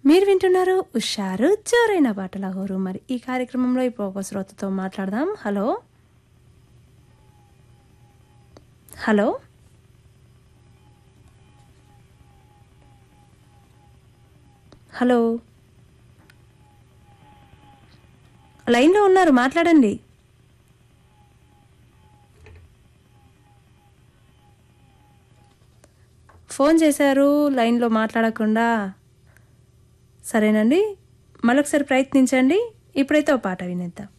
మీరు వింటున్నారు ఉషారు జోరైన పాటల హోరు మరి ఈ కార్యక్రమంలో ఇప్పుడు ఒక శ్రోతతో మాట్లాడదాం హలో హలో హలో లైన్లో ఉన్నారు మాట్లాడండి ఫోన్ చేశారు లైన్లో మాట్లాడకుండా సరేనండి మరొకసారి ప్రయత్నించండి ఇప్పుడైతే ఒక పాట వినేద్దాం